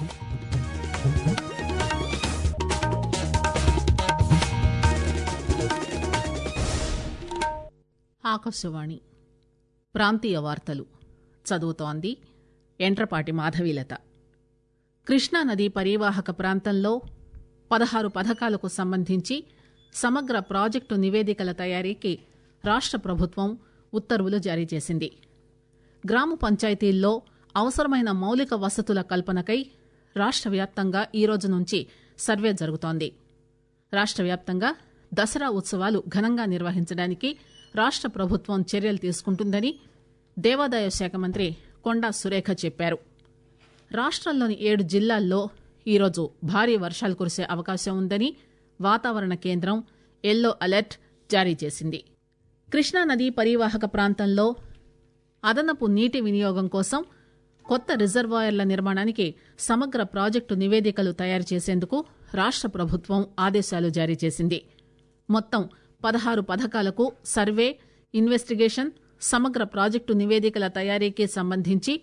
ఆకాశవాణి ప్రాంతీయ వార్తలు చదువుతోంది ఎంట్రపాటి మాధవీలత కృష్ణానదీ పరీవాహక ప్రాంతంలో పదహారు పథకాలకు సంబంధించి సమగ్ర ప్రాజెక్టు నివేదికల తయారీకి రాష్ట ప్రభుత్వం ఉత్తర్వులు జారీ చేసింది గ్రామ పంచాయతీల్లో అవసరమైన మౌలిక వసతుల కల్పనకై రాష్ట వ్యాప్తంగా ఈ రోజు నుంచి సర్వే జరుగుతోంది రాష్ట వ్యాప్తంగా దసరా ఉత్సవాలు ఘనంగా నిర్వహించడానికి రాష్ట ప్రభుత్వం చర్యలు తీసుకుంటుందని దేవాదాయ శాఖ మంత్రి కొండా సురేఖ చెప్పారు రాష్టంలోని ఏడు జిల్లాల్లో ఈరోజు భారీ వర్షాలు కురిసే అవకాశం ఉందని వాతావరణ కేంద్రం ఎల్లో అలర్ట్ జారీ చేసింది కృష్ణానదీ పరీవాహక ప్రాంతంలో అదనపు నీటి వినియోగం కోసం కొత్త రిజర్వాయర్ల నిర్మాణానికి సమగ్ర ప్రాజెక్టు నివేదికలు తయారు చేసేందుకు రాష్ట ప్రభుత్వం ఆదేశాలు జారీ చేసింది మొత్తం పదహారు పథకాలకు సర్వే ఇన్వెస్టిగేషన్ సమగ్ర ప్రాజెక్టు నివేదికల తయారీకి సంబంధించి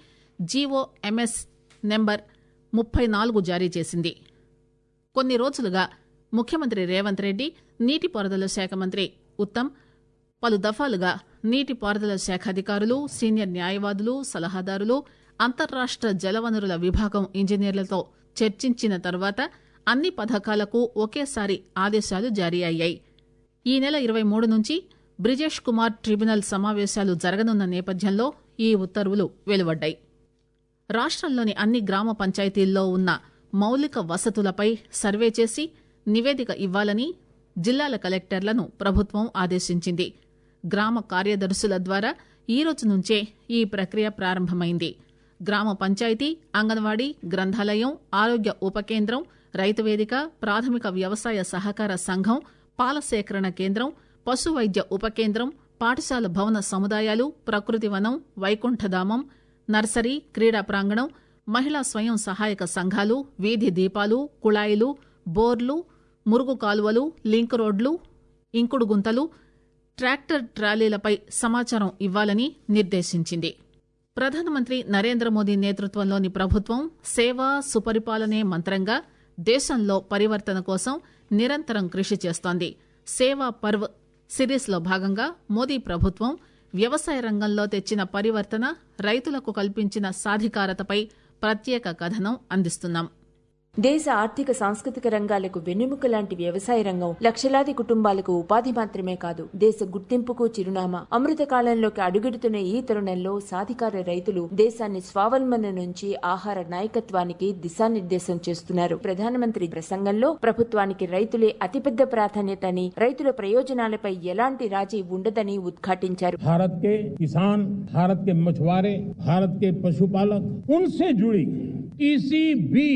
జీఓఎంఎస్ నెంబర్ ముప్పై నాలుగు జారీ చేసింది కొన్ని రోజులుగా ముఖ్యమంత్రి రేవంత్ రెడ్డి నీటిపారుదల శాఖ మంత్రి ఉత్తమ్ పలు దఫాలుగా నీటిపారుదల శాఖ అధికారులు సీనియర్ న్యాయవాదులు సలహాదారులు అంతర్రాష్ట జలవనరుల విభాగం ఇంజనీర్లతో చర్చించిన తర్వాత అన్ని పథకాలకు ఒకేసారి ఆదేశాలు జారీ అయ్యాయి ఈ నెల ఇరవై మూడు నుంచి బ్రిజేష్ కుమార్ ట్రిబ్యునల్ సమావేశాలు జరగనున్న నేపథ్యంలో ఈ ఉత్తర్వులు వెలువడ్డాయి రాష్టంలోని అన్ని గ్రామ పంచాయతీల్లో ఉన్న మౌలిక వసతులపై సర్వే చేసి నివేదిక ఇవ్వాలని జిల్లాల కలెక్టర్లను ప్రభుత్వం ఆదేశించింది గ్రామ కార్యదర్శుల ద్వారా ఈ రోజు నుంచే ఈ ప్రక్రియ ప్రారంభమైంది గ్రామ పంచాయతీ అంగన్వాడీ గ్రంథాలయం ఆరోగ్య ఉప కేంద్రం రైతు వేదిక ప్రాథమిక వ్యవసాయ సహకార సంఘం పాల సేకరణ కేంద్రం పశు వైద్య ఉప కేంద్రం పాఠశాల భవన సముదాయాలు ప్రకృతి వనం వైకుంఠధామం నర్సరీ క్రీడా ప్రాంగణం మహిళా స్వయం సహాయక సంఘాలు వీధి దీపాలు కుళాయిలు బోర్లు మురుగు కాలువలు లింక్ రోడ్లు ఇంకుడు గుంతలు ట్రాక్టర్ ట్రాలీలపై సమాచారం ఇవ్వాలని నిర్దేశించింది ప్రధానమంత్రి నరేంద్ర మోదీ నేతృత్వంలోని ప్రభుత్వం సేవా సుపరిపాలనే మంత్రంగా దేశంలో పరివర్తన కోసం నిరంతరం కృషి చేస్తోంది సేవా పర్వ్ సిరీస్ లో భాగంగా మోదీ ప్రభుత్వం వ్యవసాయ రంగంలో తెచ్చిన పరివర్తన రైతులకు కల్పించిన సాధికారతపై ప్రత్యేక కథనం అందిస్తున్నాం దేశ ఆర్థిక సాంస్కృతిక రంగాలకు వెన్నెముక లాంటి వ్యవసాయ రంగం లక్షలాది కుటుంబాలకు ఉపాధి మాత్రమే కాదు దేశ గుర్తింపుకు చిరునామా అమృత కాలంలోకి అడుగెడుతున్న ఈ తరుణంలో సాధికార రైతులు దేశాన్ని స్వావలంబన నుంచి ఆహార నాయకత్వానికి దిశానిర్దేశం చేస్తున్నారు ప్రధానమంత్రి ప్రసంగంలో ప్రభుత్వానికి రైతులే అతిపెద్ద ప్రాధాన్యత అని రైతుల ప్రయోజనాలపై ఎలాంటి రాజీ ఉండదని ఉద్ఘాటించారు भारत के किसान भारत के मछुआरे भारत के पशुपालक उनसे जुड़ी किसी भी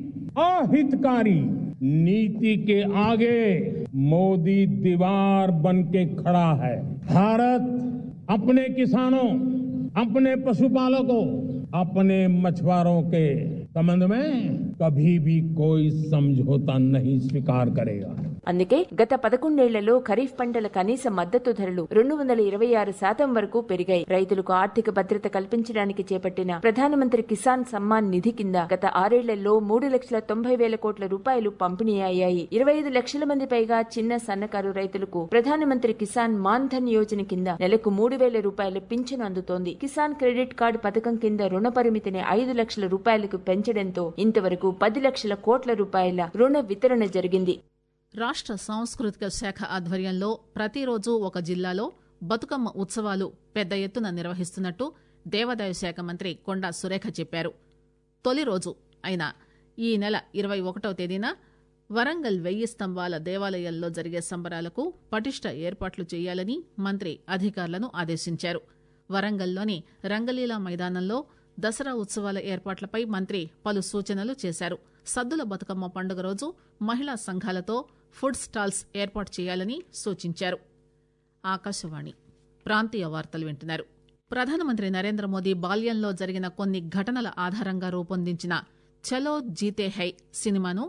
अहितकारी नीति के आगे मोदी दीवार बन के खड़ा है भारत अपने किसानों अपने पशुपालकों अपने मछुआरों के संबंध में कभी भी कोई समझौता नहीं स्वीकार करेगा అందుకే గత పదకొండేళ్లలో ఖరీఫ్ పంటల కనీస మద్దతు ధరలు రెండు వందల ఇరవై ఆరు శాతం వరకు పెరిగాయి రైతులకు ఆర్థిక భద్రత కల్పించడానికి చేపట్టిన ప్రధానమంత్రి కిసాన్ సమ్మాన్ నిధి కింద గత ఆరేళ్లలో మూడు లక్షల తొంభై వేల కోట్ల రూపాయలు పంపిణీ అయ్యాయి ఇరవై ఐదు లక్షల మంది పైగా చిన్న సన్నకారు రైతులకు ప్రధానమంత్రి కిసాన్ మాన్ ధన్ యోజన కింద నెలకు మూడు వేల రూపాయల పింఛను అందుతోంది కిసాన్ క్రెడిట్ కార్డు పథకం కింద రుణ పరిమితిని ఐదు లక్షల రూపాయలకు పెంచడంతో ఇంతవరకు పది లక్షల కోట్ల రూపాయల రుణ వితరణ జరిగింది రాష్ట సాంస్కృతిక శాఖ ఆధ్వర్యంలో ప్రతిరోజు ఒక జిల్లాలో బతుకమ్మ ఉత్సవాలు పెద్ద ఎత్తున నిర్వహిస్తున్నట్టు దేవాదాయ శాఖ మంత్రి కొండా సురేఖ చెప్పారు తొలి రోజు అయిన ఈ నెల ఇరవై ఒకటవ తేదీన వరంగల్ వెయ్యి స్తంభాల దేవాలయాల్లో జరిగే సంబరాలకు పటిష్ట ఏర్పాట్లు చేయాలని మంత్రి అధికారులను ఆదేశించారు వరంగల్లోని రంగలీలా మైదానంలో దసరా ఉత్సవాల ఏర్పాట్లపై మంత్రి పలు సూచనలు చేశారు సద్దుల బతుకమ్మ పండుగ రోజు మహిళా సంఘాలతో ఫుడ్ స్టాల్స్ ఏర్పాటు చేయాలని సూచించారు ఆకాశవాణి ప్రాంతీయ వార్తలు వింటున్నారు ప్రధానమంత్రి నరేంద్ర మోదీ బాల్యంలో జరిగిన కొన్ని ఘటనల ఆధారంగా రూపొందించిన చలో జీతే హై సినిమాను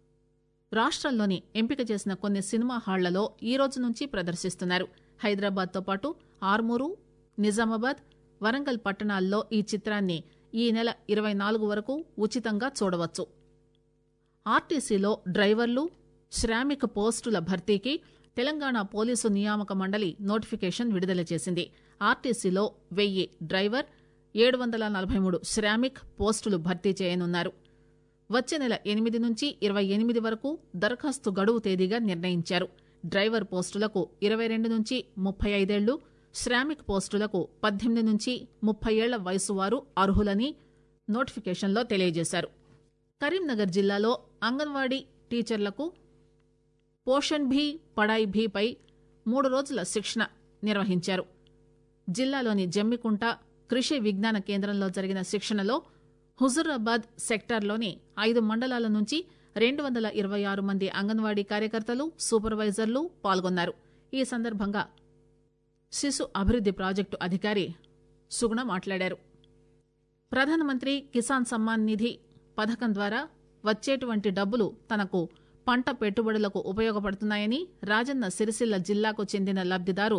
రాష్టంలోని ఎంపిక చేసిన కొన్ని సినిమా హాళ్లలో ఈ రోజు నుంచి ప్రదర్శిస్తున్నారు హైదరాబాద్తో పాటు ఆర్మూరు నిజామాబాద్ వరంగల్ పట్టణాల్లో ఈ చిత్రాన్ని ఈ నెల ఇరవై నాలుగు వరకు ఉచితంగా చూడవచ్చు ఆర్టీసీలో డ్రైవర్లు శ్రామిక పోస్టుల భర్తీకి తెలంగాణ పోలీసు నియామక మండలి నోటిఫికేషన్ విడుదల చేసింది ఆర్టీసీలో వెయ్యి డ్రైవర్ ఏడు వందల నలభై మూడు శ్రామిక్ పోస్టులు భర్తీ చేయనున్నారు వచ్చే నెల ఎనిమిది నుంచి ఇరవై ఎనిమిది వరకు దరఖాస్తు గడువు తేదీగా నిర్ణయించారు డ్రైవర్ పోస్టులకు ఇరవై రెండు నుంచి ముప్పై ఐదేళ్లు శ్రామిక్ పోస్టులకు పద్దెనిమిది నుంచి ముప్పై ఏళ్ల వయసు వారు అర్హులని నోటిఫికేషన్లో తెలియజేశారు కరీంనగర్ జిల్లాలో అంగన్వాడీ టీచర్లకు పోషణ్ భీ పడాయి భీపై మూడు రోజుల శిక్షణ నిర్వహించారు జిల్లాలోని జమ్మికుంట కృషి విజ్ఞాన కేంద్రంలో జరిగిన శిక్షణలో హుజురాబాద్ సెక్టార్లోని ఐదు మండలాల నుంచి రెండు వందల ఇరవై ఆరు మంది అంగన్వాడీ కార్యకర్తలు సూపర్వైజర్లు పాల్గొన్నారు ఈ సందర్భంగా శిశు అభివృద్ది ప్రాజెక్టు అధికారి సుగుణ మాట్లాడారు ప్రధానమంత్రి కిసాన్ సమ్మాన్ నిధి పథకం ద్వారా వచ్చేటువంటి డబ్బులు తనకు పంట పెట్టుబడులకు ఉపయోగపడుతున్నాయని రాజన్న సిరిసిల్ల జిల్లాకు చెందిన లబ్దిదారు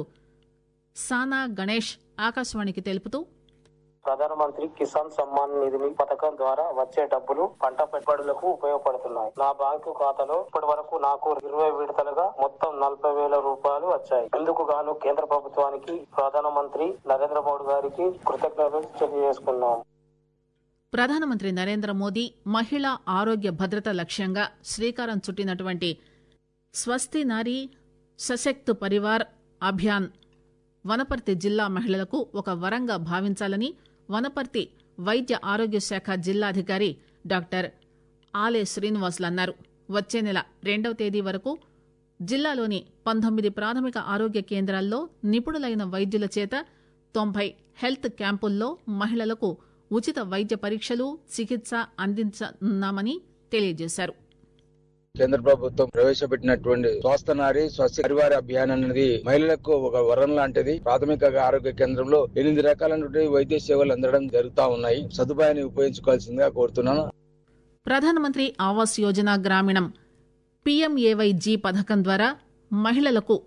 సానా గణేష్ ఆకాశవాణికి తెలుపుతూ ప్రధానమంత్రి కిసాన్ సమ్మాన్ నిధి పథకం ద్వారా వచ్చే డబ్బులు పంట పెట్టుబడులకు ఉపయోగపడుతున్నాయి నా బ్యాంకు ఖాతాలో ఇప్పటి వరకు నాకు ఇరవై విడతలుగా మొత్తం నలభై వేల రూపాయలు వచ్చాయి ఇందుకు గాను కేంద్ర ప్రభుత్వానికి ప్రధానమంత్రి నరేంద్ర మోడీ గారికి కృతజ్ఞతలు తెలియజేసుకున్నాం ప్రధానమంత్రి నరేంద్ర మోదీ మహిళా ఆరోగ్య భద్రత లక్ష్యంగా శ్రీకారం చుట్టినటువంటి స్వస్తి నారీ సశక్త్ పరివార్ అభియాన్ వనపర్తి జిల్లా మహిళలకు ఒక వరంగా భావించాలని వనపర్తి వైద్య ఆరోగ్య శాఖ జిల్లాధికారి డాక్టర్ ఆలే శ్రీనివాసులు అన్నారు వచ్చే నెల రెండవ తేదీ వరకు జిల్లాలోని పంతొమ్మిది ప్రాథమిక ఆరోగ్య కేంద్రాల్లో నిపుణులైన వైద్యుల చేత తొంభై హెల్త్ క్యాంపుల్లో మహిళలకు ఉచిత వైద్య పరీక్షలు చికిత్స అందించనున్నామని తెలియజేశారు కేంద్ర ప్రభుత్వం ప్రవేశపెట్టినటువంటి స్వస్థ నారి స్వస్థ పరివార అభియాన్ అనేది మహిళలకు ఒక వరం లాంటిది ప్రాథమిక ఆరోగ్య కేంద్రంలో ఎనిమిది రకాలైనటువంటి వైద్య సేవలు అందడం జరుగుతా ఉన్నాయి సదుపాయాన్ని ఉపయోగించుకోవాల్సిందిగా కోరుతున్నాను ప్రధానమంత్రి ఆవాస్ యోజన గ్రామీణం పీఎంఏవైజీ పథకం ద్వారా మహిళలకు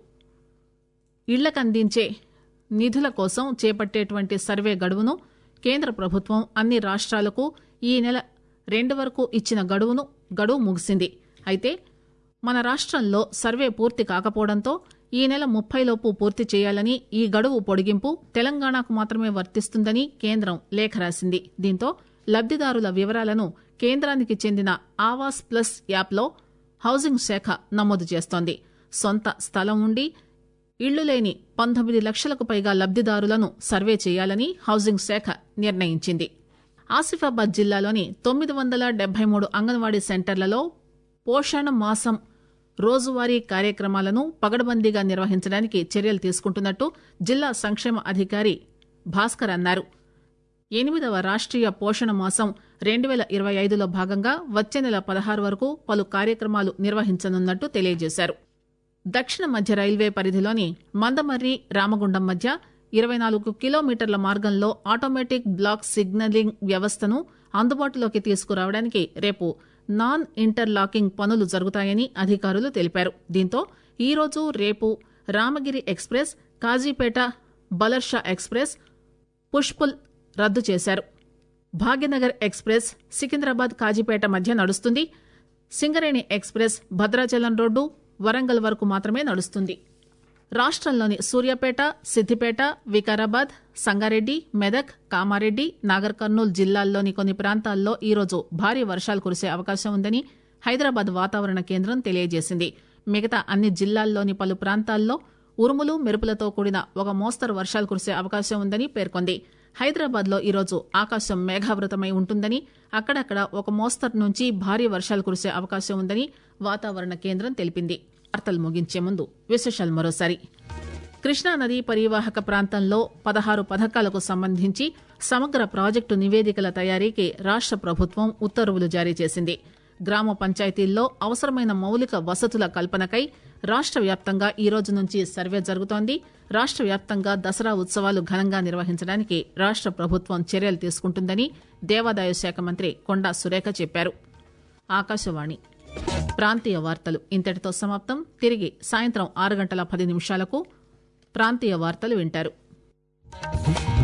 ఇళ్లకందించే నిధుల కోసం చేపట్టేటువంటి సర్వే గడువును కేంద్ర ప్రభుత్వం అన్ని రాష్ట్రాలకు ఈ నెల రెండు వరకు ఇచ్చిన గడువును గడువు ముగిసింది అయితే మన రాష్ట్రంలో సర్వే పూర్తి కాకపోవడంతో ఈ నెల ముప్పైలోపు పూర్తి చేయాలని ఈ గడువు పొడిగింపు తెలంగాణకు మాత్రమే వర్తిస్తుందని కేంద్రం లేఖ రాసింది దీంతో లబ్దిదారుల వివరాలను కేంద్రానికి చెందిన ఆవాస్ ప్లస్ యాప్లో హౌసింగ్ శాఖ నమోదు చేస్తోంది సొంత స్థలం ఉండి ఇళ్లు లేని పంతొమ్మిది లక్షలకు పైగా లబ్దిదారులను సర్వే చేయాలని హౌసింగ్ శాఖ నిర్ణయించింది ఆసిఫాబాద్ జిల్లాలోని తొమ్మిది వందల డెబ్బై మూడు అంగన్వాడీ సెంటర్లలో పోషణ మాసం రోజువారీ కార్యక్రమాలను పగడబందీగా నిర్వహించడానికి చర్యలు తీసుకుంటున్నట్టు జిల్లా సంక్షేమ అధికారి భాస్కర్ అన్నారు ఎనిమిదవ రాష్ట్రీయ పోషణ మాసం రెండు వేల ఇరవై ఐదులో భాగంగా వచ్చే నెల పదహారు వరకు పలు కార్యక్రమాలు నిర్వహించనున్నట్టు తెలియజేశారు దక్షిణ మధ్య రైల్వే పరిధిలోని మందమర్రి రామగుండం మధ్య ఇరవై నాలుగు కిలోమీటర్ల మార్గంలో ఆటోమేటిక్ బ్లాక్ సిగ్నలింగ్ వ్యవస్థను అందుబాటులోకి తీసుకురావడానికి రేపు నాన్ ఇంటర్ లాకింగ్ పనులు జరుగుతాయని అధికారులు తెలిపారు దీంతో ఈ రోజు రేపు Ramagiri express Kazipet Balharshah express push pull రద్దు చేశారు భాగ్యనగర్ ఎక్స్ప్రెస్ సికింద్రాబాద్ కాజీపేట మధ్య నడుస్తుంది సింగరేణి ఎక్స్ప్రెస్ భద్రాచలం రోడ్డు వరంగల్ వరకు మాత్రమే నడుస్తుంది రాష్ట్రంలోని సూర్యాపేట సిద్దిపేట వికారాబాద్ సంగారెడ్డి మెదక్ కామారెడ్డి నాగర్ కర్నూలు జిల్లాల్లోని కొన్ని ప్రాంతాల్లో ఈరోజు భారీ వర్షాలు కురిసే అవకాశం ఉందని హైదరాబాద్ వాతావరణ కేంద్రం తెలియజేసింది మిగతా అన్ని జిల్లాల్లోని పలు ప్రాంతాల్లో ఉరుములు మెరుపులతో కూడిన ఒక మోస్తరు వర్షాలు కురిసే అవకాశం ఉందని పేర్కొంది హైదరాబాద్ లో ఈరోజు ఆకాశం మేఘావృతమై ఉంటుందని అక్కడక్కడ ఒక మోస్తరు నుంచి భారీ వర్షాలు కురిసే అవకాశం ఉందని వాతావరణ కేంద్రం తెలిపింది వార్తలు ముగించే ముందు విశేషాలు మరోసారి కృష్ణానది పరివాహక ప్రాంతంలో పదహారు పథకాలకు సంబంధించి సమగ్ర ప్రాజెక్టు నివేదికల తయారీకి రాష్ట ప్రభుత్వం ఉత్తర్వులు జారీ చేసింది గ్రామ పంచాయతీల్లో అవసరమైన మౌలిక వసతుల కల్పనకై రాష్ట వ్యాప్తంగా ఈ రోజు నుంచి సర్వే జరుగుతోంది రాష్ట వ్యాప్తంగా దసరా ఉత్సవాలు ఘనంగా నిర్వహించడానికి రాష్ట ప్రభుత్వం చర్యలు తీసుకుంటుందని దేవాదాయ శాఖ మంత్రి కొండా సురేఖ చెప్పారు ఆకాశవాణి ప్రాంతీయ వార్తలు ఇంతటితో సమాప్తం తిరిగి సాయంత్రం ఆరు గంటల పది నిమిషాలకు ప్రాంతీయ వార్తలు వింటారు